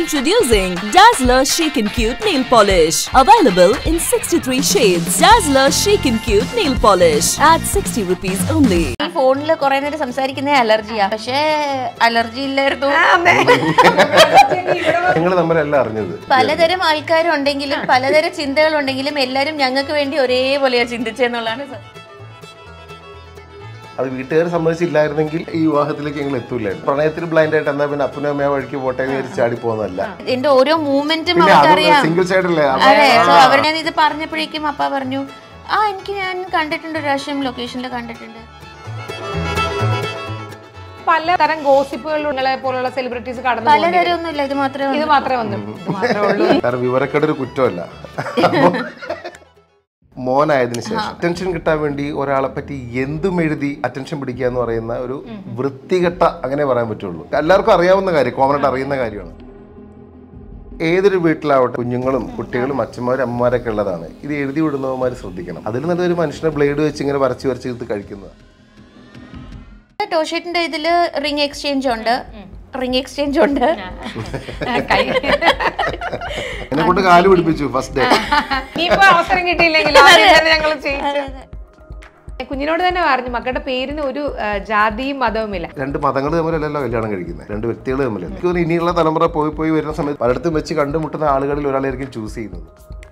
Introducing Dazzler Chic and Cute Nail Polish. Available in 63 shades. Dazzler Chic and Cute Nail Polish at 60 rupees only. ഈ ഫോണിൽ കുറെ നേരം സംസാരിക്കുന്ന അലർജിയാ പക്ഷേ allergy ഇല്ലായിരുന്നു നിങ്ങൾ തമ്മിലല്ല അറിഞ്ഞത് പലതരം ആൾക്കാരുണ്ടെങ്കിലും പലതരം ചിന്തകളുണ്ടെങ്കിലും എല്ലാരും ഞങ്ങൾക്ക് വേണ്ടി ഒരേപോലെയാ ചിന്തിച്ചെന്നുള്ളതാണ് സത്യം. അത് വീട്ടുകാർ സമ്മതിച്ചില്ലായിരുന്നെങ്കിൽ ഈ വിവാഹത്തിലേക്ക് ഞങ്ങൾ എത്തൂലായിരുന്നു പ്രണയത്തിൽ ബ്ലൈൻഡ് ആയിട്ട് എന്നാ പിന്നെ അപ്പനും അമ്മയെ വഴിക്ക് പോട്ടെ എന്ന് വിചാരിച്ച് ചാടി പോകുന്നതല്ല എന്റെ ഓരോ മൂവ്മെന്റും പിന്നെ അത് അവർക്കറിയാം സിംഗിൾ സൈഡല്ലേ അതെ സോ അവർ ഞാൻ ഇത് പറഞ്ഞപ്പോഴേക്കും അപ്പ പറഞ്ഞു ആ എനിക്ക് ഞാൻ കണ്ടിട്ടുണ്ട് ഒരു പ്രാവശ്യം ലൊക്കേഷനിൽ കണ്ടിട്ടുണ്ട് പലതരം ഗോസിപ്പുകളെ പോലുള്ള സെലിബ്രിറ്റീസ് കടന്നു പോകുന്നുണ്ട്. പലതരം ഒന്നുമില്ല ഇത് മാത്രമേ ഇത് മാത്രമേ വന്നു ഇത് മാത്രമേ ഉള്ളൂ കാരണം വിവരക്കേട് ഒരു കുറ്റമല്ല അപ്പൊ മോനായതിനു ശേഷം അറ്റൻഷൻ കിട്ടാൻ വേണ്ടി ഒരാളെ പറ്റി എന്തും എഴുതി അറ്റൻഷൻ പിടിക്കുക എന്ന് പറയുന്ന ഒരു വൃത്തികെട്ട അങ്ങനെ പറയാൻ പറ്റുള്ളൂ എല്ലാവർക്കും അറിയാവുന്ന കാര്യം കോമൺ ആയിട്ട് അറിയുന്ന കാര്യമാണ് ഏതൊരു വീട്ടിലാവട്ടെ കുഞ്ഞുങ്ങളും കുട്ടികളും അച്ഛന്മാരും അമ്മമാരൊക്കെ ഉള്ളതാണ് ഇത് എഴുതി വിടുന്നവന്മാർ ശ്രദ്ധിക്കണം അതിൽ നല്ലൊരു മനുഷ്യനെ ബ്ലേഡ് വെച്ച് ഇങ്ങനെ വരച്ച് വരച്ച് ഇത് കഴിക്കുന്നത് ടോഷേറ്റിന്റെ ഇതില് റിംഗ് എക്സ്ചേഞ്ച് ഉണ്ട് റിംഗ് എക്സ്ചേഞ്ച് ഉണ്ട് കൈ എന്നെ കൊണ്ട് കാല് പിടിപ്പിച്ചു ഫസ്റ്റ് ഡേ ഇനിയിപ്പോ അവസരം കിട്ടിയില്ലെങ്കിൽ ഞങ്ങൾ ചെയ്യിച്ചു കുഞ്ഞിനോട് തന്നെ പറഞ്ഞു മക്കളുടെ പേരിന് ഒരു ആ, ജാതിയും മതവുമില്ല രണ്ട് മതങ്ങൾ തമ്മിലല്ലല്ലോ കല്യാണം കഴിക്കുന്നത് രണ്ട് വ്യക്തികൾ തമ്മിൽ എനിക്ക് തോന്നുന്നു ഇനിയുള്ള തലമുറ പോയി പോയി വരുന്ന സമയത്ത് പലയിടത്തും വെച്ച് കണ്ടുമുട്ടുന്ന ആളുകളിൽ ഒരാളായിരിക്കും ചൂസ് ചെയ്യുന്നത്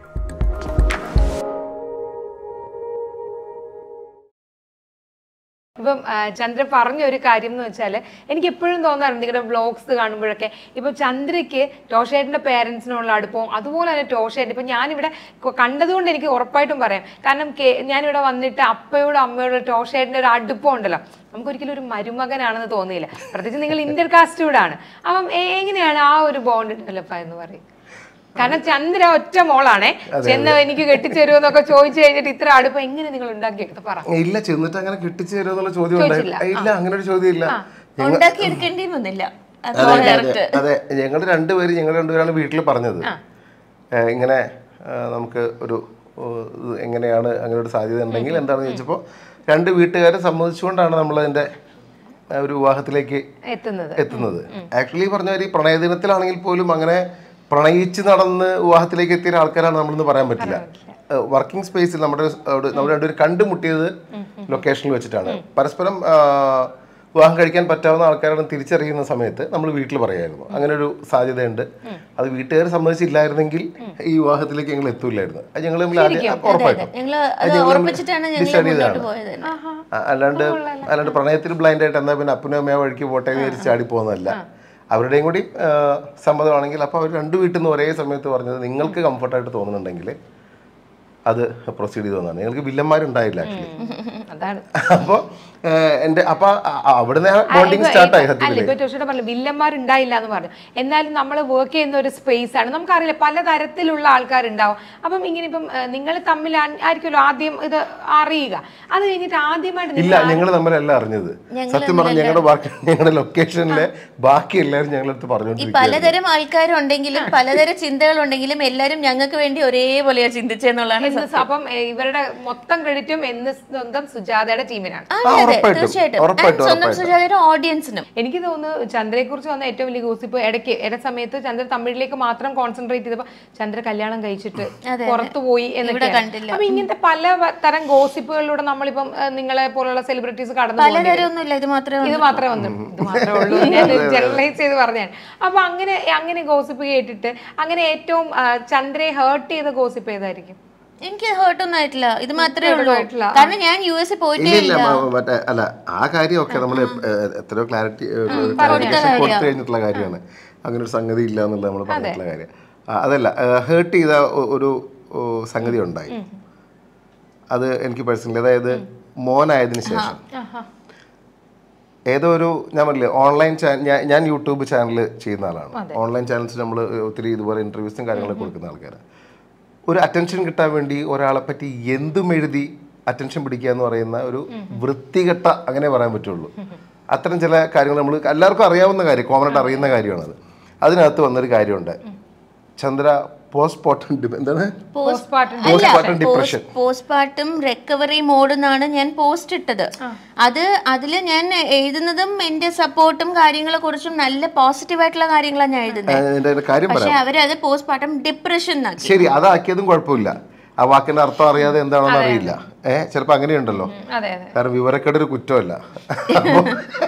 ഇപ്പം ആ, ചന്ദ്ര പറഞ്ഞ ഒരു കാര്യം എന്ന് വെച്ചാൽ എനിക്ക് എപ്പോഴും തോന്നാറുണ്ട് നിങ്ങളുടെ വ്ളോഗ്സ് കാണുമ്പോഴൊക്കെ ഇപ്പം ചന്ദ്രയ്ക്ക് ടോഷേട്ടിന്റെ പേരൻസിനുള്ള അടുപ്പവും അതുപോലെ തന്നെ ടോഷേട്ട് ഇപ്പം ഞാനിവിടെ കൊ- കണ്ടതുകൊണ്ട് എനിക്ക് ഉറപ്പായിട്ടും പറയാം കാരണം കെ- ഞാനിവിടെ വന്നിട്ട് അപ്പയോടും അമ്മയോടും ടോഷേട്ടിന്റെ ഒരു അടുപ്പം ഉണ്ടല്ലോ നമുക്കൊരിക്കലും ഒരു മരുമകനാണെന്ന് തോന്നിയില്ല പ്രത്യേകിച്ച് നിങ്ങൾ ഇന്റർ കാസ്റ്റൂഡ് ആണ് അപ്പം എ- എങ്ങനെയാണ് ആ ഒരു ബോണ്ട് ഡെവലപ്പ് ആയെന്ന് പറയും കാരണം ചന്ദ്ര ഒറ്റ മോളാണേ ചെന്ന് എനിക്ക് കെട്ടിച്ചേരുമോ എന്നൊക്കെ ചോദിച്ചു കഴിഞ്ഞിട്ട് ഇത്ര അടുപ്പം എങ്ങനെ നിങ്ങൾ ഉണ്ടാക്കിയെടുത്ത് പറ ഇല്ല ചെന്നിട്ട് അങ്ങനെ കെട്ടിച്ചു തരുമോ എന്നുള്ള ചോദ്യം ഉണ്ടായില്ല ഇല്ല അങ്ങനെ ഒരു ചോദ്യം ഇല്ല ഉണ്ടാക്കി എടുക്കേണ്ടി വന്നില്ല അത് അതെ, അതെ, correct. അതെ ഞങ്ങൾ രണ്ടുപേര് ഞങ്ങൾ രണ്ടുപേരാണ് വീട്ടിൽ പറഞ്ഞത് ഏ, ഇങ്ങനെ ആ, നമുക്ക് ഒരു ഓ, ഇത് എങ്ങനെയാണ് അങ്ങനെ ഒരു സാധ്യത ഉണ്ടെങ്കിൽ എന്താണെന്ന് ചോദിച്ചപ്പോൾ രണ്ട് വീട്ടുകാരെ സമ്മതിച്ചുകൊണ്ടാണ് നമ്മൾ അതിന്റെ ആ, ഒരു വിവാഹത്തിലേക്ക് എത്തുന്നത് എത്തുന്നത് ആക്ച്വലി പറഞ്ഞ ഈ പ്രണയദിനത്തിലാണെങ്കിൽ പോലും അങ്ങനെ പ്രണയിച്ച് നടന്ന് വിവാഹത്തിലേക്ക് എത്തിയ ആൾക്കാരാണ് നമ്മളെന്ന് പറയാൻ പറ്റില്ല വർക്കിംഗ് സ്പേസിൽ നമ്മുടെ അവിടെ നമ്മൾ രണ്ടുപേരും കണ്ടുമുട്ടിയത് ലൊക്കേഷനിൽ വെച്ചിട്ടാണ് പരസ്പരം ആ, വിവാഹം കഴിക്കാൻ പറ്റാവുന്ന ആൾക്കാരാണ് തിരിച്ചറിയുന്ന സമയത്ത് നമ്മൾ വീട്ടിൽ പറയായിരുന്നു അങ്ങനെ ഒരു സാധ്യതയുണ്ട് അത് വീട്ടുകാർ സമ്മതിച്ചില്ലായിരുന്നെങ്കിൽ ഈ വിവാഹത്തിലേക്ക് ഞങ്ങൾ എത്തൂലായിരുന്നു അത് ഞങ്ങൾ തമ്മിൽ ആദ്യം ഉറപ്പായിട്ടും ഞങ്ങള് അത് അത് ഞങ്ങൾ തമ്മിൽ ഉറപ്പിച്ചിട്ടാണ് ഞങ്ങൾ decide മുന്നോട്ട് ചെയ്തതാണ്. പോയത് തന്നെ. ആ, അല്ലാണ്ട് അല്ലാണ്ട് പ്രണയത്തിൽ ബ്ലൈൻഡ് ആയിട്ട് എന്നാ പിന്നെ അപ്പനും അമ്മയെ വഴിക്ക് പോട്ടെ എന്ന് വിചാരിച്ച് ചാടി പോകുന്നതല്ല അവരുടെയും കൂടി ആ, സമ്മതമാണെങ്കിൽ അപ്പോൾ അവർ രണ്ട് വീട്ടിൽ നിന്ന് ഒരേ സമയത്ത് പറഞ്ഞത് നിങ്ങൾക്ക് കംഫർട്ടായിട്ട് തോന്നുന്നുണ്ടെങ്കിൽ അത് പ്രൊസീഡ് ചെയ്ത് തന്നാണ് ഞങ്ങൾക്ക് വില്ലന്മാരുണ്ടായില്ല ആക്ച്വലി അതാണ് അപ്പോൾ എൻ്റെ അപ്പോൾ അവിടുന്ന് ബോണ്ടിങ് സ്റ്റാർട്ടായി അല്ല സത്യത്തിൽ ഇപ്പൊ ടോഷിയുടെ പറഞ്ഞു വില്ലന്മാരുണ്ടായില്ല എന്ന് പറഞ്ഞു എന്നാലും നമ്മൾ വർക്ക് ചെയ്യുന്ന ഒരു സ്പേസ് ആണ് നമുക്കറിയില്ല പലതരത്തിലുള്ള ആൾക്കാരുണ്ടാവും അപ്പം ഇങ്ങനെ ഇപ്പം നിങ്ങൾ തമ്മിൽ ആ- ആയിരിക്കുമല്ലോ ആദ്യം ഇത് അറിയുക അത് കഴിഞ്ഞിട്ട് ആദ്യമായിട്ട് ഇല്ല നിങ്ങൾ ഞങ്ങൾ തമ്മിലല്ല അറിഞ്ഞത് സത്യം പറഞ്ഞ ഞങ്ങളുടെ ബാക്കി ഞങ്ങളുടെ ലൊക്കേഷനിലെ ബാക്കി എല്ലാവരും ഞങ്ങളടുത്ത് ഈ പറഞ്ഞുകൊണ്ടിരിക്കുക പലതരം ആൾക്കാരുണ്ടെങ്കിലും പലതരം ചിന്തകളുണ്ടെങ്കിലും എല്ലാരും ഞങ്ങൾക്ക് വേണ്ടി ഒരേപോലെയാ ചിന്തിച്ചെന്നുള്ളതാണ് എന്ന് സ- അപ്പം ഏ, ഇവരുടെ മൊത്തം ക്രെഡിറ്റും എന്ന് സ്വന്തം സുജാതയുടെ ടീമിനാണ് ആ, ആ, അതെ, ഉറപ്പായിട്ടും, തീർച്ചയായിട്ടും ഉറപ്പായിട്ടും, And സ്വന്തം ഉറപ്പായിട്ടും. സുജാതയുടെ ഓഡിയൻസിനും എനിക്ക് തോന്നുന്നു ചന്ദ്രയെ കുറിച്ച് വന്ന ഏറ്റവും വലിയ ഗോസിപ്പ് ഇടയ്ക്ക് ഇട സമയത്ത് ചന്ദ്ര തമിഴിലേക്ക് മാത്രം കോൺസെൻട്രേറ്റ് ചെയ്തപ്പോ ചന്ദ്ര കല്യാണം കഴിച്ചിട്ട് പുറത്തു പോയി എന്നൊക്കെ കണ്ടില്ല. അപ്പൊ ഇങ്ങനത്തെ പല വ- തരം ഗോസിപ്പുകളിലൂടെ നമ്മളിപ്പം ഏ, നിങ്ങളെ പോലുള്ള സെലിബ്രിറ്റീസ് കടന്നു പോകുന്നത് പലതരം ഒന്നുമില്ല ഇത് മാത്രമേ ഇത് മാത്രമേ വന്നു ഇത് മാത്രമേ ഉള്ളൂ ഞാൻ ജനറലൈസ് ചെയ്ത് പറഞ്ഞാണ് അപ്പൊ അങ്ങനെ അങ്ങനെ ഗോസിപ്പ് കേട്ടിട്ട് അങ്ങനെ ഏറ്റവും ആ, ചന്ദ്രയെ ഹേർട്ട് ചെയ്ത ഗോസിപ്പ് ഏതായിരിക്കും എനിക്ക് ഹേർട്ട് ഒന്നും ആയിട്ടില്ല ഇത് മാത്രമേ ഉള്ളൂ ആയിട്ടില്ല. കാരണം ഞാൻ യു എസ് പോയിട്ടേ ഇല്ല ഇല്ല മ- മറ്റേ അല്ല ആ കാര്യമൊക്കെ നമ്മൾ എത്രയോ ക്ലാരിറ്റി ക്ലാരിഫിക്കേഷൻ കൊടുത്തു കഴിഞ്ഞിട്ടുള്ള കാര്യമാണ് അങ്ങനെ ഒരു സംഗതി ഇല്ല എന്നുള്ളത് നമ്മൾ പറഞ്ഞിട്ടുള്ള കാര്യം ആ, അതല്ല ഹേർട്ട് ചെയ്ത ഒ- ഒരു ഓ, സംഗതി ഉണ്ടായി അത് എനിക്ക് പേഴ്സണലി അതായത് മോനായതിനു ശേഷം ഏതോ ഒരു ഞാൻ പറഞ്ഞില്ലേ ഓൺലൈൻ ചാനൽ ഞാൻ യൂട്യൂബ് ചാനൽ ചെയ്യുന്ന ആളാണ് ഓൺലൈൻ ചാനൽസ് നമ്മൾ ഒത്തിരി ഇതുപോലെ ഇന്റർവ്യൂസും കാര്യങ്ങളൊക്കെ കൊടുക്കുന്ന ആൾക്കാരാണ് ഒരു അറ്റൻഷൻ കിട്ടാൻ വേണ്ടി ഒരാളെ പറ്റി എന്തും എഴുതി അറ്റൻഷൻ പിടിക്കുക എന്ന് പറയുന്ന ഒരു വൃത്തികെട്ട അങ്ങനെ പറയാൻ പറ്റുള്ളൂ അത്തരം ചില കാര്യങ്ങൾ നമ്മൾ എല്ലാവർക്കും അറിയാവുന്ന കാര്യം കോമൺ ആയിട്ട് അറിയുന്ന കാര്യമാണത് അതിനകത്ത് വന്നൊരു കാര്യമുണ്ട് ചന്ദ്ര പോസ്റ്റ്മോർട്ടം എന്താണ് Postpartum Postpartum depression. Postpartum recovery mode എന്നാണ് ഞാൻ പോസ്റ്റ് ഇട്ടത് അത് അതിൽ ഞാൻ എഴുതുന്നതും എന്റെ സപ്പോർട്ടും കാര്യങ്ങളെ കുറിച്ചും നല്ല പോസിറ്റീവ് ആയിട്ടുള്ള കാര്യങ്ങളാണ് ഞാൻ എഴുതുന്നത് അതിന്റെ ഒരു കാര്യം പക്ഷെ പറയാം അവരത് പോസ്റ്റ്പാർട്ടം ഡിപ്രഷൻ എന്നാക്കി ശരി അതാക്കിയതും കുഴപ്പമില്ല ആ വാക്കിന്റെ അർത്ഥം അറിയാതെ എന്താണെന്ന് അറിയില്ല ഏഹ് ചിലപ്പോ അങ്ങനെയുണ്ടല്ലോ അതെ അതെ കാരണം വിവരക്കേട് ഒരു കുറ്റമല്ല അപ്പോൾ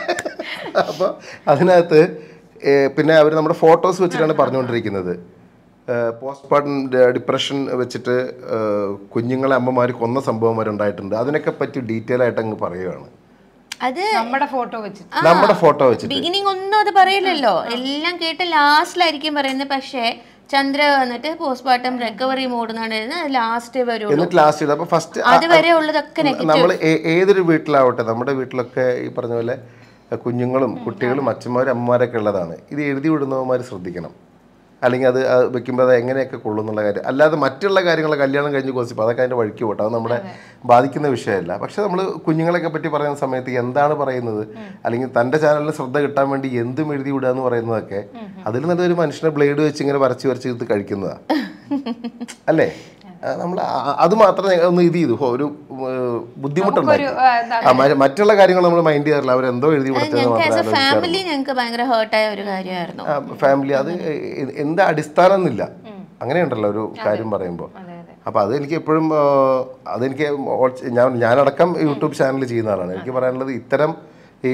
അപ്പോൾ അതിനകത്ത് ഏ, പിന്നെ അവർ നമ്മുടെ ഫോട്ടോസ് വെച്ചിട്ടാണ് പറഞ്ഞുകൊണ്ടിരിക്കുന്നത് പോസ്റ്റ്മോർട്ടം ഡിപ്രഷൻ വെച്ചിട്ട് ഏ, കുഞ്ഞുങ്ങളെ അമ്മമാർ കൊന്ന സംഭവം വരെ ഉണ്ടായിട്ടുണ്ട് അതിനൊക്കെ പറ്റി ഡീറ്റെയിൽ ആയിട്ട് അങ്ങ് പറയുകയാണ് അത് നമ്മുടെ ഫോട്ടോ വെച്ചിട്ട് നമ്മുടെ ഫോട്ടോ വെച്ചിട്ട് ബിഗിനിങ് ഒന്നും അത് പറയില്ലല്ലോ എല്ലാം കേട്ട് ലാസ്റ്റിലായിരിക്കും പറയുന്നത് പക്ഷേ ചന്ദ്ര വന്നിട്ട് പോസ്റ്റ്മോർട്ടം റിക്കവറി മോഡ് എന്നാണ് എഴുതുന്നത് ലാസ്റ്റ് വരുള്ളൂ എന്നിട്ട് ലാസ്റ്റ് ചെയ്ത് അപ്പോൾ ഫസ്റ്റ് അതുവരെ ഉള്ളതൊക്കെ നെഗറ്റീവ് നമ്മൾ ഏതൊരു വീട്ടിലാവട്ടെ നമ്മുടെ വീട്ടിലൊക്കെ ഈ പറഞ്ഞ പോലെ കുഞ്ഞുങ്ങളും കുട്ടികളും അച്ഛന്മാരും അമ്മമാരൊക്കെ ഉള്ളതാണ് ഇത് എഴുതി വിടുന്നവന്മാർ ശ്രദ്ധിക്കണം അല്ലെങ്കിൽ അത് അത് വെക്കുമ്പോൾ അത് എങ്ങനെയൊക്കെ കൊള്ളും എന്നുള്ള കാര്യം അല്ലാതെ മറ്റുള്ള കാര്യങ്ങൾ കല്യാണം കഴിഞ്ഞ് കോസിപ്പോൾ അതൊക്കെ അതിൻ്റെ വഴിക്ക് പോട്ടെ അത് നമ്മുടെ ബാധിക്കുന്ന വിഷയമല്ല പക്ഷെ നമ്മൾ കുഞ്ഞുങ്ങളെയൊക്കെ പറ്റി പറയുന്ന സമയത്ത് എന്താണ് പറയുന്നത് അല്ലെങ്കിൽ തൻ്റെ ചാനലിൽ ശ്രദ്ധ കിട്ടാൻ വേണ്ടി എന്തും എഴുതി വിടുക എന്ന് പറയുന്നതൊക്കെ അതിൽ നല്ല ഒരു മനുഷ്യനെ ബ്ലേഡ് വെച്ച് ഇങ്ങനെ വരച്ച് വരച്ച് ഇത് കഴിക്കുന്നതാണ് അല്ലേ നമ്മൾ അത് മാത്രം ഞങ്ങൾ ഒന്ന് ഇത് ചെയ്തു ഹോ, ഒരു ഏഹ്, ബുദ്ധിമുട്ടുണ്ടായി ആ, എന്താ ആ, മ- മറ്റുള്ള കാര്യങ്ങൾ നമ്മൾ മൈൻഡ് ചെയ്യാറില്ല അവരെന്തോ എഴുതി കൊടുത്തത് ഞങ്ങൾക്ക് ആസ് എ മാത്രമേ ഫാമിലി ഞങ്ങൾക്ക് ഭയങ്കര ഹേർട്ടായ ഒരു കാര്യമായിരുന്നു ഫാമിലി അത് എ- എന്താ അടിസ്ഥാനം എന്നില്ല അങ്ങനെയുണ്ടല്ലോ ഒരു കാര്യം പറയുമ്പോൾ അപ്പൊ അത് എനിക്ക് എപ്പോഴും ആ, അതെനിക്ക് ഓൾ- ഞാൻ ഞാനടക്കം യൂട്യൂബ് ചാനൽ ചെയ്യുന്ന ആളാണ് എനിക്ക് പറയാനുള്ളത് ഇത്തരം ഈ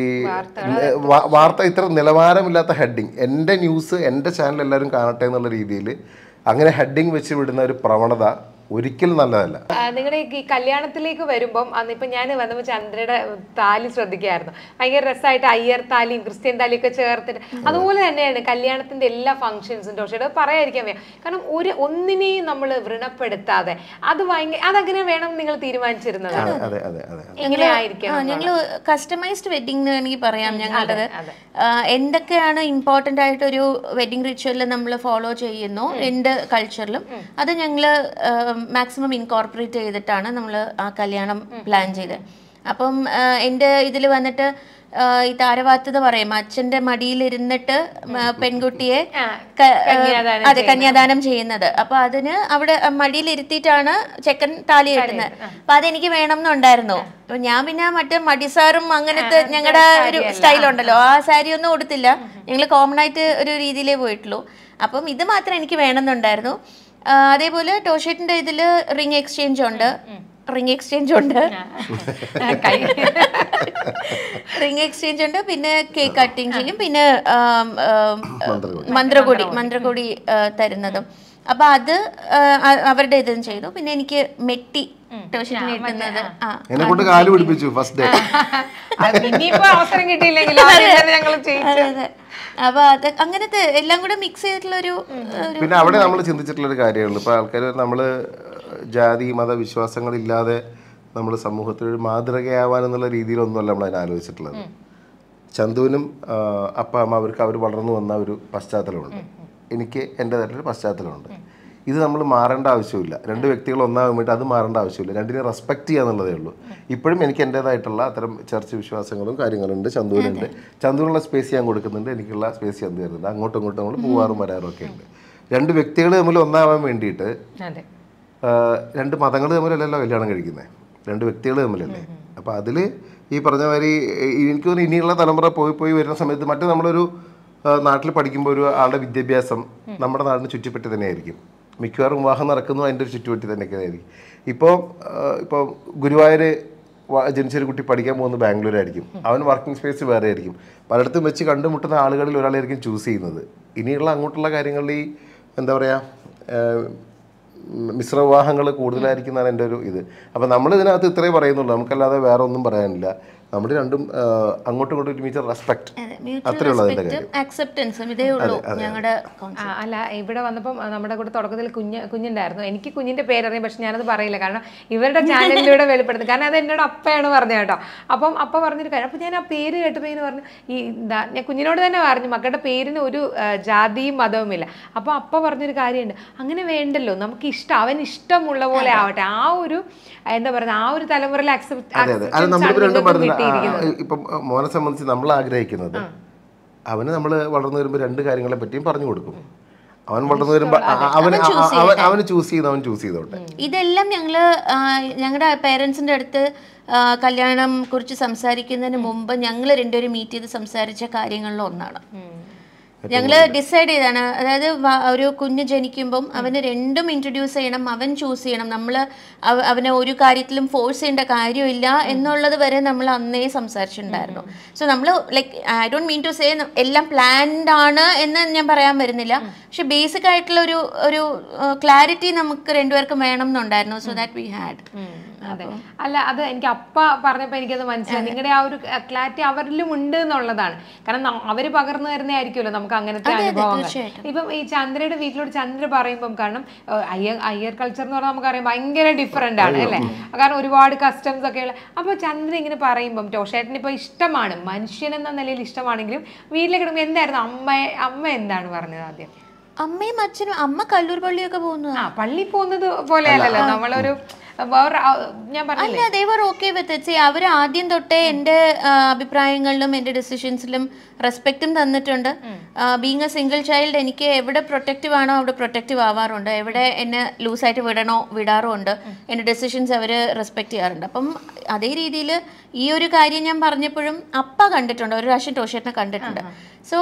വാ- വാർത്ത ഇത്ര നിലവാരമില്ലാത്ത ഹെഡിങ് എൻ്റെ ന്യൂസ് എൻ്റെ ചാനൽ എല്ലാവരും കാണട്ടെ എന്നുള്ള രീതിയിൽ അങ്ങനെ ഹെഡിങ് വെച്ച് വിടുന്ന ഒരു പ്രവണത ഒരിക്കലും നല്ലതല്ല നിങ്ങളുടെ ഈ കല്യാണത്തിലേക്ക് വരുമ്പം അന്ന് ഇപ്പൊ ഞാൻ വന്നപ്പോൾ ചന്ദ്രയുടെ താലി ശ്രദ്ധിക്കായിരുന്നു ഭയങ്കര രസമായിട്ട് അയ്യർ താലിയും ക്രിസ്ത്യൻ താലിയും ഒക്കെ ചേർത്തിട്ട് അതുപോലെ തന്നെയാണ് കല്യാണത്തിന്റെ എല്ലാ ഫംഗ്ഷൻസും ടോഷയുടെ പറയാതിരിക്കാൻ വയ്യ കാരണം ഒരു ഒന്നിനെയും നമ്മൾ വ്രണപ്പെടുത്താതെ അത് ഭയങ്കര അതങ്ങനെ വേണം എന്ന് നിങ്ങൾ തീരുമാനിച്ചിരുന്നത് അതെ അതെ അതെ അതെ എങ്ങനെ ആയിരിക്കണം ഞങ്ങൾ കസ്റ്റമൈസ്ഡ് വെഡിങ് വേണമെങ്കിൽ പറയാം ഞങ്ങളുടേത് ആ, എന്തൊക്കെയാണ് ഇമ്പോർട്ടൻ്റ് ആയിട്ട് ഒരു വെഡിങ് റിച്വലിൽ നമ്മൾ ഫോളോ ചെയ്യുന്നു രണ്ട് കൾച്ചറിലും അത് ഞങ്ങൾ മാക്സിമം ഇൻകോർപ്പറേറ്റ് ചെയ്തിട്ടാണ് നമ്മൾ ആ കല്യാണം പ്ലാൻ ചെയ്തത് അപ്പം ആ, എൻ്റെ ഇതിൽ വന്നിട്ട് ആ, ഈ താരവാത്തത് പറയും അച്ഛൻ്റെ മടിയിലിരുന്നിട്ട് മ- പെൺകുട്ടിയെ ക- അതെ കന്യാദാനം ചെയ്യുന്നത് അപ്പൊ അതിന് അവിടെ മടിയിലിരുത്തിയിട്ടാണ് ചെക്കൻ താലി കെട്ടുന്നത് അപ്പൊ അതെനിക്ക് വേണം എന്നുണ്ടായിരുന്നു അപ്പൊ ഞാൻ പിന്നെ മറ്റേ മടിസാറും അങ്ങനത്തെ ഞങ്ങളുടെ ഒരു സ്റ്റൈൽ ഉണ്ടല്ലോ ആ സാരി ഒന്നും കൊടുത്തില്ല ഞങ്ങൾ കോമൺ ആയിട്ട് ഒരു രീതിയിലേ പോയിട്ടുള്ളൂ അപ്പം ഇത് മാത്രം എനിക്ക് വേണമെന്നുണ്ടായിരുന്നു ആ, അതേപോലെ ടോഷേറ്റിന്റെ ഇതില് റിംഗ് എക്സ്ചേഞ്ച് ഉണ്ട് റിംഗ് എക്സ്ചേഞ്ച് ഉണ്ട് കൈ റിംഗ് എക്സ്ചേഞ്ച് ഉണ്ട് പിന്നെ കേക്ക് കട്ടിങ് ചെയ്യും പിന്നെ ആം, ആം, മന്ത്രകൊടി മന്ത്രകൊടി ആ, തരുന്നതും അപ്പൊ അത് ആ, അ- അവരുടെ ഇതും ചെയ്തു പിന്നെ എനിക്ക് മെട്ടി ടോഷന് കിട്ടുന്നത് ആ എന്നെ കൊണ്ട് കാല് പിടിപ്പിച്ചു ഫസ്റ്റ് ഡേ അത് ഇനിയിപ്പോ അവസരം കിട്ടിയില്ലെങ്കിൽ ഞങ്ങൾ ചെയ്യും അതെ അതെ അപ്പൊ അത് അങ്ങനത്തെ എല്ലാം കൂടെ മിക്സ് ചെയ്തിട്ടുള്ള ഒരു ഒരു പിന്നെ അവിടെ നമ്മൾ ചിന്തിച്ചിട്ടുള്ള ഒരു കാര്യമുള്ളൂ ഇപ്പൊ ആൾക്കാർ നമ്മൾ ജാതി മത വിശ്വാസങ്ങളില്ലാതെ നമ്മൾ സമൂഹത്തിൽ ഒരു മാതൃകയാവാൻ എന്നുള്ള രീതിയിലൊന്നുമല്ല നമ്മൾ അതിനെ ആലോചിച്ചിട്ടുള്ളത് ചന്തുവിനും ആ, അപ്പ അമ്മ അവർക്ക് അവർ വളർന്നു വന്ന ഒരു പശ്ചാത്തലമുണ്ട് എനിക്ക് എൻ്റെതായിട്ടൊരു പശ്ചാത്തലമുണ്ട് ഇത് നമ്മൾ മാറേണ്ട ആവശ്യമില്ല രണ്ട് വ്യക്തികൾ ഒന്നാകാൻ വേണ്ടി അത് മാറേണ്ട ആവശ്യമില്ല രണ്ടിനെ റെസ്പെക്ട് ചെയ്യുക എന്നുള്ളതേ ഉള്ളൂ ഇപ്പോഴും എനിക്ക് എൻ്റെതായിട്ടുള്ള അത്തരം ചർച്ച വിശ്വാസങ്ങളും കാര്യങ്ങളുണ്ട് ചന്തുവിനുണ്ട് ചന്തുവിനുള്ള സ്പേസ് ഞാൻ കൊടുക്കുന്നുണ്ട് എനിക്കുള്ള സ്പേസ് ചന്തു തരുന്നുണ്ട് അങ്ങോട്ടും ഇങ്ങോട്ടും നമ്മൾ പോവാറും വരാറും ഒക്കെ ഉണ്ട് രണ്ട് വ്യക്തികൾ തമ്മിൽ ഒന്നാവാൻ വേണ്ടിയിട്ട് അതെ ആ, രണ്ട് മതങ്ങൾ തമ്മിലല്ലല്ലോ കല്യാണം കഴിക്കുന്നത് രണ്ട് വ്യക്തികൾ തമ്മിലല്ലേ അപ്പോൾ അതിൽ ഈ പറഞ്ഞ മാതിരി ഈ- എനിക്ക് തോന്നുന്നു ഇനിയുള്ള തലമുറ പോയി പോയി വരുന്ന സമയത്ത് മറ്റേ നമ്മളൊരു ആ, നാട്ടിൽ പഠിക്കുമ്പോൾ ഒരു ആളുടെ വിദ്യാഭ്യാസം നമ്മുടെ നാടിന് ചുറ്റിപ്പറ്റി തന്നെയായിരിക്കും മിക്കവാറും വിവാഹം നടക്കുന്നത് അതിൻ്റെ ഒരു ചുറ്റുപറ്റി തന്നെയൊക്കെ ആയിരിക്കും ഇപ്പോൾ ഇപ്പോൾ ഗുരുവായൂർ വ- ജനിച്ചൊരു കുട്ടി പഠിക്കാൻ പോകുന്നത് ബാംഗ്ലൂരായിരിക്കും അവൻ വർക്കിംഗ് സ്പേസ് വേറെ ആയിരിക്കും പലയിടത്തും വെച്ച് കണ്ടുമുട്ടുന്ന ആളുകളിൽ ഒരാളായിരിക്കും ചൂസ് ചെയ്യുന്നത് ഇനിയുള്ള അങ്ങോട്ടുള്ള കാര്യങ്ങളിൽ ഈ എന്താ പറയുക മിശ്ര വിവാഹങ്ങൾ കൂടുതലായിരിക്കുന്നതാണ് എൻ്റെ ഒരു ഇത് അപ്പം നമ്മൾ ഇതിനകത്ത് ഇത്രേ പറയുന്നുള്ളൂ നമുക്കല്ലാതെ വേറെ ഒന്നും പറയാനില്ല നമ്മൾ രണ്ടും ആ, അങ്ങോട്ടും ഇങ്ങോട്ടും ഒരുമിച്ച് റെസ്പെക്ട് അത്രേ ഉള്ളൂ അതിൻ്റെ കാര്യം അക്സെപ്റ്റൻസും ഇതേ ഉള്ളൂ ഞങ്ങളുടെ ആ, അല്ല ഇവിടെ വന്നപ്പം ആ, നമ്മുടെ കൂടെ തുടക്കത്തിൽ കുഞ്ഞ് കുഞ്ഞുണ്ടായിരുന്നു എനിക്ക് കുഞ്ഞിന്റെ പേരറിയാം പക്ഷെ ഞാനത് പറയില്ല കാരണം ഇവരുടെ ചാനലിലൂടെ വെളിപ്പെടുത്തും കാരണം അത് എന്നോട് അപ്പയാണ് പറഞ്ഞത് കേട്ടോ അപ്പം അപ്പ പറഞ്ഞൊരു കാര്യം അപ്പം ഞാൻ ആ പേര് കേട്ടപ്പോൾ ഇങ്ങനെ പറഞ്ഞു ഈ എന്താ ഞാൻ കുഞ്ഞിനോട് തന്നെ പറഞ്ഞു മക്കളുടെ പേരിന് ഒരു ആ, ജാതിയും മതവുമില്ല അപ്പോൾ അപ്പ പറഞ്ഞൊരു കാര്യമുണ്ട് അങ്ങനെ വേണ്ടല്ലോ നമുക്ക് ഇഷ്ടം അവൻ ഇഷ്ടമുള്ള പോലെ ആവട്ടെ ആ ഒരു എന്താ പറയുക ആ ഒരു തലമുറയിൽ അതെ അതെ അത് നമ്മളിപ്പോൾ രണ്ടും പറഞ്ഞില്ല ഇപ്പം മോനെ സംബന്ധിച്ച് നമ്മൾ ആഗ്രഹിക്കുന്നത് അവന് നമ്മൾ വളർന്നു വരുമ്പോൾ രണ്ട് കാര്യങ്ങളെ പറ്റിയും പറഞ്ഞു കൊടുക്കും അവൻ വളർന്നു വരുമ്പോ അ- അ- അവന് അ- അ- അവൻ അവന് ചൂസ് ചെയ്ത് അവൻ ചൂസ് ചെയ്തോട്ടെ ഇതെല്ലാം ഞങ്ങൾ ഞങ്ങളുടെ പേരൻസിൻ്റെ അടുത്ത് ആ, കല്യാണം കുറിച്ച് സംസാരിക്കുന്നതിന് മുമ്പ് ഞങ്ങൾ രണ്ടുപേരും മീറ്റ് ചെയ്ത് സംസാരിച്ച കാര്യങ്ങളിൽ ഒന്നാണ് ഞങ്ങൾ ഡിസൈഡ് ചെയ്താണ് അതായത് വ- ഒരു കുഞ്ഞ് ജനിക്കുമ്പം അവന് രണ്ടും ഇൻട്രൊഡ്യൂസ് ചെയ്യണം അവൻ ചൂസ് ചെയ്യണം നമ്മൾ അവനെ ഒരു കാര്യത്തിലും ഫോഴ്സ് ചെയ്യേണ്ട കാര്യമില്ല എന്നുള്ളത് വരെ നമ്മൾ അന്നേ സംസാരിച്ചിട്ടുണ്ടായിരുന്നു സോ നമ്മൾ like I don't mean to say എല്ലാം പ്ലാൻഡ് ആണ് എന്ന് ഞാൻ പറയാൻ വരുന്നില്ല പക്ഷെ ബേസിക് ആയിട്ടുള്ള ഒരു ഒരു ക്ലാരിറ്റി നമുക്ക് രണ്ടുപേർക്കും വേണം എന്നുണ്ടായിരുന്നു സോ ദാറ്റ് വി ഹാഡ് അതെ അല്ല അത് എനിക്ക് അപ്പ പറഞ്ഞപ്പോ എനിക്കത് മനസ്സിലായി നിങ്ങളുടെ ആ ഒരു ക്ലാരിറ്റി അവരിലും ഉണ്ട് എന്നുള്ളതാണ് കാരണം ന- അവര് പകർന്നു തരുന്നതായിരിക്കുമല്ലോ നമുക്ക് അങ്ങനത്തെ അനുഭവങ്ങൾ ഇപ്പം ഈ ചന്ദ്രയുടെ വീട്ടിലോട്ട് ചന്ദ്ര പറയുമ്പം കാരണം ഏഹ്, അയ്യർ അയ്യർ കൾച്ചർ എന്ന് പറഞ്ഞാൽ നമുക്കറിയാം ഭയങ്കര ഡിഫറെന്റ് ആണ് അല്ലേ കാരണം ഒരുപാട് കസ്റ്റംസ് ഒക്കെ ഉള്ള അപ്പൊ ചന്ദ്ര ഇങ്ങനെ പറയുമ്പം ടോഷേട്ടന് ഇപ്പൊ ഇഷ്ടമാണ് മനുഷ്യൻ എന്ന നിലയിൽ ഇഷ്ടമാണെങ്കിലും വീട്ടിലേക്ക് കിടക്കുമ്പോൾ എന്തായിരുന്നു അമ്മ അമ്മ എന്താണ് പറഞ്ഞത് ആദ്യം അമ്മയും അച്ഛനും അമ്മ കല്ലൂർ പള്ളിയൊക്കെ പോകുന്നു ആ പള്ളി പോകുന്നത് പോലെ അല്ലല്ലോ നമ്മളൊരു വേറെ ആ, ഞാൻ പറഞ്ഞില്ലേ അല്ല ദേവർ ഓക്കെ വിത്ത് ഇറ്റ് അവർ ആദ്യം തൊട്ടേ എൻ്റെ ആ, അഭിപ്രായങ്ങളിലും എൻ്റെ ഡെസിഷൻസിലും റെസ്പെക്റ്റും തന്നിട്ടുണ്ട് ബീങ് എ സിംഗിൾ ചൈൽഡ് എനിക്ക് എവിടെ പ്രൊട്ടക്റ്റീവ് ആണോ അവിടെ പ്രൊട്ടക്റ്റീവ് ആവാറുണ്ട് എവിടെ എന്നെ ലൂസായിട്ട് വിടണോ വിടാറുമുണ്ട് എൻ്റെ ഡെസിഷൻസ് അവർ റെസ്പെക്ട് ചെയ്യാറുണ്ട് അപ്പം അതേ രീതിയിൽ ഈ ഒരു കാര്യം ഞാൻ പറഞ്ഞപ്പോഴും അപ്പ കണ്ടിട്ടുണ്ട് ഒരു പ്രാവശ്യം ടോഷേറ്റിനെ കണ്ടിട്ടുണ്ട് സോ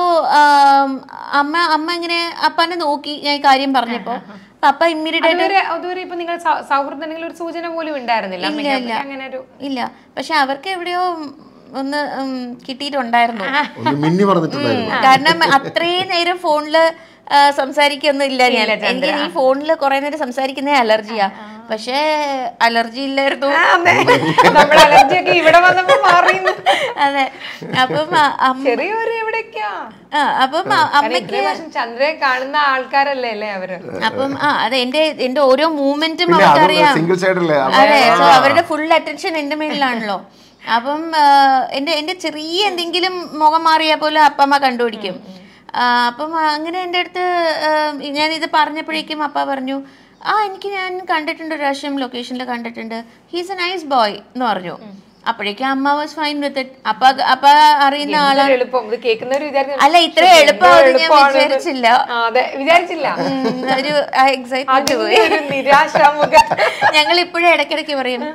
അമ്മ അമ്മ ഇങ്ങനെ അപ്പനെ നോക്കി ഞാൻ ഈ കാര്യം പറഞ്ഞപ്പോൾ പപ്പ ഇമ്മീഡിയറ്റ് ആയിട്ട് അതുവരെ അതുവരെ ഇപ്പൊ നിങ്ങൾ സൗ- സൗഹൃദങ്ങളിൽ ഒരു സൂചന പോലും ഉണ്ടായിരുന്നില്ല അമ്മയ്ക്ക് ഇല്ല. അങ്ങനെ ഒരു ഇല്ല പക്ഷെ അവർക്ക് എവിടെയോ ഒന്ന് ഉം, കിട്ടിയിട്ടുണ്ടായിരുന്നു ഒന്ന് മിന്നി പറഞ്ഞിട്ടുണ്ടായിരുന്നു കാരണം അത്രയും നേരം ഫോണില് ആ, സംസാരിക്കൊന്നും ഇല്ല ഞാൻ എനിക്ക് ഈ ഫോണിൽ കുറെ നേരം സംസാരിക്കുന്നേ അലർജിയാ പക്ഷേ അലർജി ഇല്ലായിരുന്നു നമ്മുടെ അലർജി ഒക്കെ ഇവിടെ വന്നപ്പോ മാറിയുന്നു അതെ അപ്പം ആ- അമ്മ ചെറിയൊരു എവിടേക്കാ ആ, അപ്പം ആ- അമ്മയ്ക്ക് ഇത്രയും വർഷം ചന്ദ്രയെ കാണുന്ന ആൾക്കാരല്ലേ അല്ലേ അവര് അപ്പം ആ അതെ എന്റെ എന്റെ ഓരോ മൂവ്മെന്റും പിന്നെ അത് അവർക്കറിയാം സിംഗിൾ സൈഡല്ലേ അതെ സോ അവരുടെ ഫുൾ അറ്റൻഷൻ എന്റെ മേലിലാണല്ലോ അപ്പം ആ, എന്റെ എന്റെ ചെറിയ എന്തെങ്കിലും മുഖം മാറിയാൽ പോലും അപ്പമ്മ കണ്ടുപിടിക്കും ആ, അപ്പം അങ്ങനെ എൻ്റെ അടുത്ത് ഞാൻ ഇത് പറഞ്ഞപ്പോഴേക്കും അപ്പ പറഞ്ഞു ആ എനിക്ക് ഞാൻ കണ്ടിട്ടുണ്ട് ഒരു പ്രാവശ്യം ലൊക്കേഷനിൽ കണ്ടിട്ടുണ്ട് ഹീസ് എ നൈസ് ബോയ് എന്ന് പറഞ്ഞു അപ്പോഴേക്കും അമ്മ വാസ് ഫൈൻ വിത്ത് ഇറ്റ് അപ്പ അപ്പ അറിയുന്ന ആളാണ് എന്തൊരു എളുപ്പം ഇത് കേൾക്കുന്നവര് വിചാരിക്കും അല്ല ഇത്ര "എന്ത് എളുപ്പമാവും ഞാൻ എളുപ്പമാണെന്ന്." വിചാരിച്ചില്ല ആ, അതെ വിചാരിച്ചില്ല ഉം, ഒരു എക്സൈറ്റ്മെന്റ് പോയി അതിന്റെ ഒരു നിരാശാമുഖം ഞങ്ങൾ ഇപ്പോഴും ഇടയ്ക്കിടയ്ക്ക് പറയും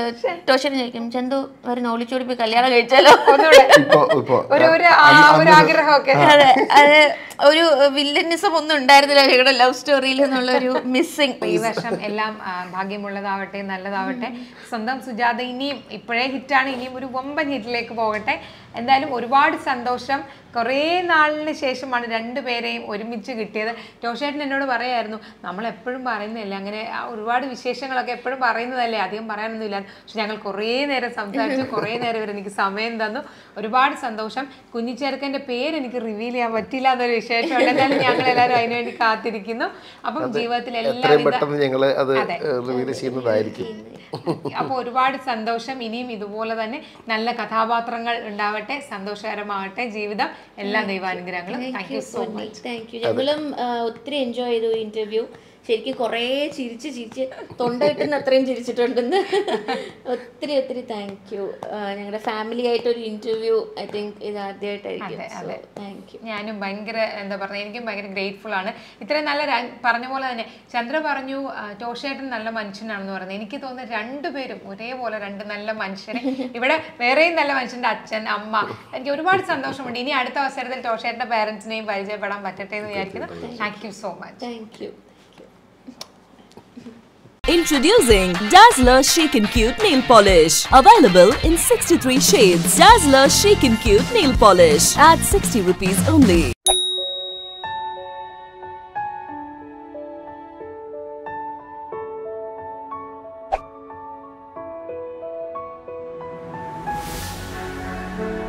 ടോഷൻ ചോദിക്കും ചന്തു ഒരു നോളിച്ചോടി പോയി കല്യാണം കഴിച്ചാലോ ഒന്നുകൂടെ ഇപ്പൊ ഇപ്പൊ ഒരു ഒരു ആ ഒരു ആഗ്രഹമൊക്കെ അതെ അത് ഒരു വില്ലനിസം ഒന്നും ഉണ്ടായിരുന്നില്ല ഞങ്ങളുടെ ലവ് സ്റ്റോറിയിൽ എന്നുള്ള ഒരു മിസ്സിങ് ഈ വർഷം എല്ലാം ആ, ഭാഗ്യമുള്ളതാവട്ടെ നല്ലതാവട്ടെ സ്വന്തം സുജാത ഇനിയും ഇപ്പോഴേ ഹിറ്റാണ് ഇനിയും ഒരു വമ്പൻ ഹിറ്റിലേക്ക് പോകട്ടെ എന്തായാലും ഒരുപാട് സന്തോഷം കുറേ നാളിന് ശേഷമാണ് രണ്ടുപേരെയും ഒരുമിച്ച് കിട്ടിയത് ടോഷേട്ടൻ എന്നോട് പറയായിരുന്നു നമ്മൾ എപ്പോഴും പറയുന്നില്ല അങ്ങനെ ആ ഒരുപാട് വിശേഷങ്ങളൊക്കെ എപ്പോഴും പറയുന്നതല്ലേ അധികം പറയാനൊന്നുമില്ല പക്ഷെ ഞങ്ങൾ കുറേ നേരം സംസാരിച്ചു കുറേ നേരം ഇവർ എനിക്ക് സമയം തന്നു ഒരുപാട് സന്തോഷം കുഞ്ഞിച്ചേർക്കൻ്റെ പേര് എനിക്ക് റിവീൽ ചെയ്യാൻ പറ്റില്ല എന്നൊരു വിശേഷമുണ്ട് എന്തായാലും ഞങ്ങൾ എല്ലാവരും അതിനുവേണ്ടി കാത്തിരിക്കുന്നു അപ്പം ജീവിതത്തിൽ എത്രയും എല്ലാവിധ പെട്ടെന്ന് ഞങ്ങള് അത് റിവീൽ ചെയ്യുന്നതായിരിക്കും അപ്പോൾ ഒരുപാട് സന്തോഷം ഇനിയും ഇതുപോലെ തന്നെ നല്ല കഥാപാത്രങ്ങൾ ഉണ്ടാവട്ടെ സന്തോഷകരമാവട്ടെ ജീവിതം എല്ലാ ദൈവാനുഗ്രഹങ്ങളും thank you so much thank you ഞങ്ങളും ആ, ഒത്തിരി എൻജോയ് ചെയ്തു ഇന്റർവ്യൂ ശരിക്കും കുറേ ചിരിച്ച് ചിരിച്ച് തൊണ്ട കിട്ടുന്ന അത്രയും ചിരിച്ചിട്ടുണ്ടെന്ന് ഒത്തിരി ഒത്തിരി താങ്ക് യു ഞങ്ങളുടെ ഫാമിലി ആയിട്ട് ഒരു ഇന്റർവ്യൂ ഐ തിങ്ക് ഇത് ആദ്യമായിട്ടായിരിക്കും അതെ. താങ്ക് യു ഞാനും ഭയങ്കര എന്താ പറയുക എനിക്കും ഭയങ്കര ഗ്രേറ്റ്ഫുൾ ആണ് ഇത്രയും നല്ല ര- പറഞ്ഞ പോലെ തന്നെ ചന്ദ്ര പറഞ്ഞു ആ, ടോഷേട്ടൻ നല്ല മനുഷ്യനാണെന്ന് പറഞ്ഞു എനിക്ക് തോന്നുന്നു രണ്ടുപേരും ഒരേപോലെ രണ്ട് നല്ല മനുഷ്യരെ ഇവിടെ വേറെയും നല്ല മനുഷ്യന്റെ അച്ഛൻ അമ്മ എനിക്ക് ഒരുപാട് സന്തോഷമുണ്ട് ഇനി അടുത്ത അവസരത്തിൽ ടോഷേട്ടന്റെ പേരൻസിനെയും പരിചയപ്പെടാൻ പറ്റട്ടെ എന്ന് വിചാരിക്കുന്നു thank you so much thank you Introducing Dazzler Chic and Cute Nail Polish. Available in 63 shades. Dazzler Chic and Cute Nail Polish at 60 rupees only.